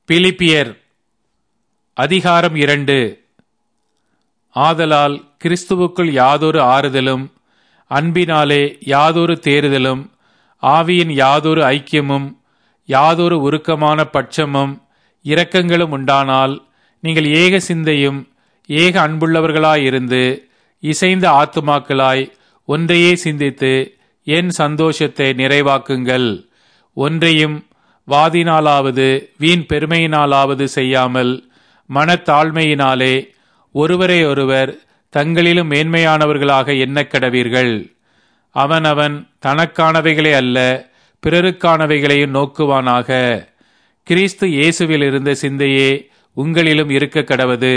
பிலிப்பியர் அதிகாரம் இரண்டு ஆதலால் கிறிஸ்துவுக்குள் யாதொரு ஆறுதலும் அன்பினாலே யாதொரு தேறுதலும் ஆவியின் யாதொரு ஐக்கியமும் யாதொரு உருக்கமான பட்சமும் இரக்கங்களும் உண்டானால் நீங்கள் ஏக சிந்தையும் ஏக அன்புள்ளவர்களாயிருந்து இசைந்த ஆத்துமாக்களாய் ஒன்றையே சிந்தித்து என் சந்தோஷத்தை நிறைவாக்குங்கள் ஒன்றையும் வாதினாலாவது வீண் பெருமையினாலாவது செய்யாமல் மனத்தாழ்மையினாலே ஒருவரை ஒருவர் தங்களிலும் மேன்மையானவர்களாக எண்ணக்கடவீர்கள் அவனவன் தனக்கானவைகளே அல்ல பிறருக்கானவைகளையும் நோக்குவானாக கிறிஸ்து இயேசுவில் இருந்த சிந்தையே உங்களிலும் இருக்க கடவது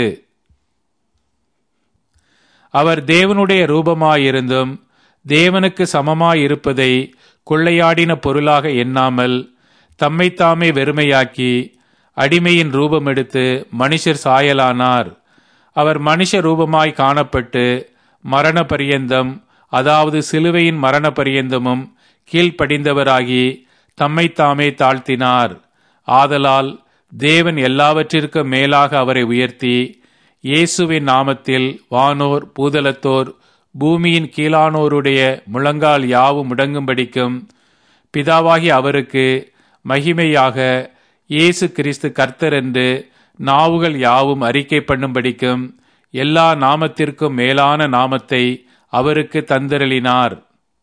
அவர் தேவனுடைய ரூபமாயிருந்தும் தேவனுக்கு சமமாயிருப்பதை கொள்ளையாடின பொருளாக எண்ணாமல் தம்மைத்தாமே வெறுமையாக்கி அடிமையின் ரூபம் எடுத்து மனுஷர் சாயலானார் அவர் மனுஷ ரூபமாய் காணப்பட்டு மரண பரியந்தம் அதாவது சிலுவையின் மரண பரியந்தமும் கீழ்ப்படிந்தவராகி தம்மைத்தாமே தாழ்த்தினார் ஆதலால் தேவன் எல்லாவற்றிற்கும் மேலாக அவரை உயர்த்தி இயேசுவின் நாமத்தில் வானோர் பூதலத்தோர் பூமியின் கீழானோருடைய முழங்கால் யாவும் முடங்கும்படிக்கும் பிதாவாகி அவருக்கு மகிமையாக இயேசு கிறிஸ்து கர்த்தர் என்று நாவுகள் யாவும் அறிக்கை பண்ணும்படிக்கும் எல்லா நாமத்திற்கும் மேலான நாமத்தை அவருக்கு தந்தருளினார்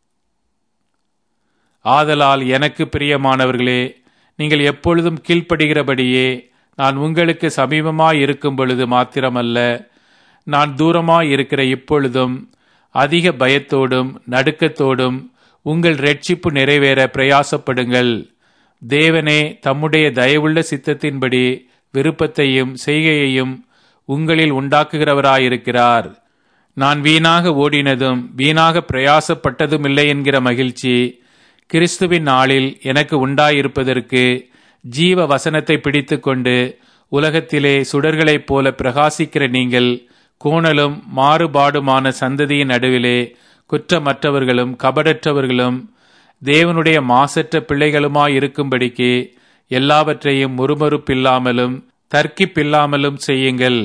ஆதலால் எனக்கு பிரியமானவர்களே நீங்கள் எப்பொழுதும் கீழ்ப்படுகிறபடியே நான் உங்களுக்கு சமீபமாய் இருக்கும் பொழுது மாத்திரமல்ல நான் தூரமாய் இருக்கிற இப்பொழுதும் அதிக பயத்தோடும் நடுக்கத்தோடும் உங்கள் ரட்சிப்பு நிறைவேற பிரயாசப்படுங்கள் தேவனே தம்முடைய தயவுள்ள சித்தத்தின்படி விருப்பத்தையும் செய்கையையும் உங்களில் உண்டாக்குகிறவராயிருக்கிறார் நான் வீணாக ஓடினதும் வீணாக பிரயாசப்பட்டதும் இல்லை என்கிற மகிழ்ச்சி கிறிஸ்துவின் நாளில் எனக்கு உண்டாயிருப்பதற்கு ஜீவ வசனத்தை பிடித்துக்கொண்டு உலகத்திலே சுடர்களைப் போல பிரகாசிக்கிற நீங்கள் கோணலும் மாறுபாடுமான சந்ததியின் நடுவிலே குற்றமற்றவர்களும் கபடற்றவர்களும் தேவனுடைய மாசற்ற பிள்ளைகளுமாயிருக்கும்படிக்கு எல்லாவற்றையும் முறுமுறுப்பில்லாமலும் தர்க்கிப்பில்லாமலும் செய்யுங்கள்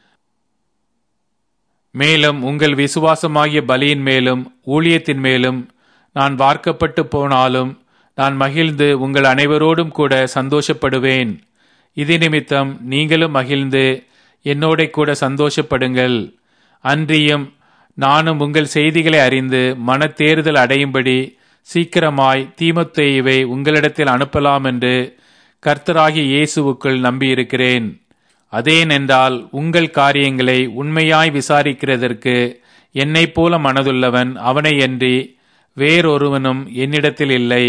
மேலும் உங்கள் விசுவாசமாகிய பலியின் மேலும் ஊழியத்தின் மேலும் நான் வார்க்கப்பட்டு போனாலும் நான் மகிழ்ந்து உங்கள் அனைவரோடும் கூட சந்தோஷப்படுவேன் இது நிமித்தம் நீங்களும் மகிழ்ந்து என்னோட கூட சந்தோஷப்படுங்கள் அன்றியும் நானும் உங்கள் செய்திகளை அறிந்து மனத்தேறுதல் அடையும்படி சீக்கிரமாய் தீமத்தேயுவை உங்களிடத்தில் அனுப்பலாம் என்று கர்த்தராகிய இயேசுவுக்குள் நம்பியிருக்கிறேன் அதேனென்றால் உங்கள் காரியங்களை உண்மையாய் விசாரிக்கிறதற்கு என்னைப் போல மனதுள்ளவன் அவனையன்றி வேறொருவனும் என்னிடத்தில் இல்லை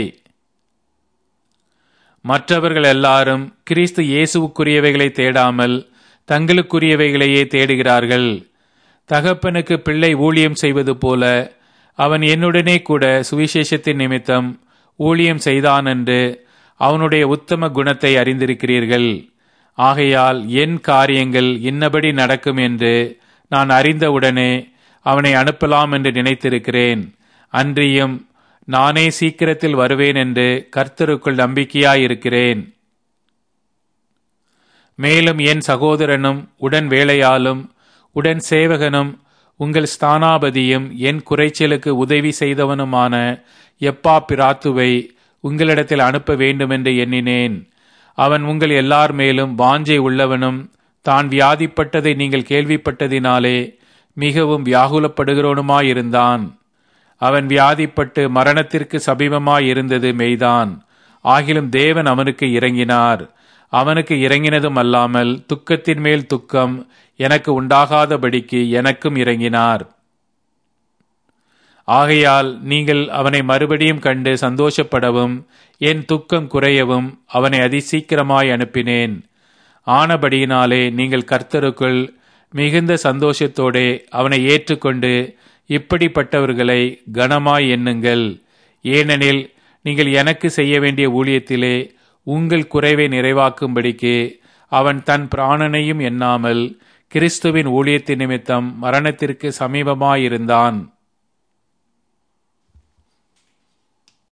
மற்றவர்கள் எல்லாரும் கிறிஸ்து இயேசுவுக்குரியவைகளை தேடாமல் தங்களுக்குரியவைகளையே தேடுகிறார்கள் தகப்பனுக்கு பிள்ளை ஊழியம் செய்வது போல அவன் என்னுடனே கூட சுவிசேஷத்தின் நிமித்தம் ஊழியம் செய்தான் என்று அவனுடைய உத்தம குணத்தை அறிந்திருக்கிறீர்கள் ஆகையால் என் காரியங்கள் இன்னபடி நடக்கும் என்று நான் அறிந்தவுடனே அவனை அனுப்பலாம் என்று நினைத்திருக்கிறேன் அன்றியும் நானே சீக்கிரத்தில் வருவேன் என்று கர்த்தருக்குள் நம்பிக்கையாயிருக்கிறேன் மேலும் என் சகோதரனும் உடன் வேலையாலும் உடன் சேவகனும் உங்கள் ஸ்தானாபதியும் என் குறைச்சலுக்கு உதவி செய்தவனுமான எப்பா பிராத்துவை உங்களிடத்தில் அனுப்ப வேண்டுமென்று எண்ணினேன் அவன் உங்கள் எல்லார் மேலும் வாஞ்சை உள்ளவனும் தான் வியாதிப்பட்டதை நீங்கள் கேள்விப்பட்டதினாலே மிகவும் வியாகுலப்படுகிறவனுமாயிருந்தான் அவன் வியாதிப்பட்டு மரணத்திற்கு சமீபமாயிருந்தது மெய்தான் ஆகிலும் தேவன் அவனுக்கு இறங்கினார் அவனுக்கு இறங்கினதும் அல்லாமல் துக்கத்தின் மேல் துக்கம் எனக்கு உண்டாகாதபடிக்கு எனக்கும் இறங்கினார் ஆகையால் நீங்கள் அவனை மறுபடியும் கண்டு சந்தோஷப்படவும் என் துக்கம் குறையவும் அவனை அதிசீக்கிரமாய் அனுப்பினேன் ஆனபடியினாலே நீங்கள் கர்த்தருக்குள் மிகுந்த சந்தோஷத்தோடே அவனை ஏற்றுக்கொண்டு இப்படிப்பட்டவர்களை கனமாய் எண்ணுங்கள் ஏனெனில் நீங்கள் எனக்கு செய்ய வேண்டிய ஊழியத்திலே உங்கள் குறைவை நிறைவாக்கும்படிக்கு அவன் தன் பிராணனையும் எண்ணாமல் கிறிஸ்துவின் ஊழியத்தின் நிமித்தம் மரணத்திற்கு சமீபமாயிருந்தான்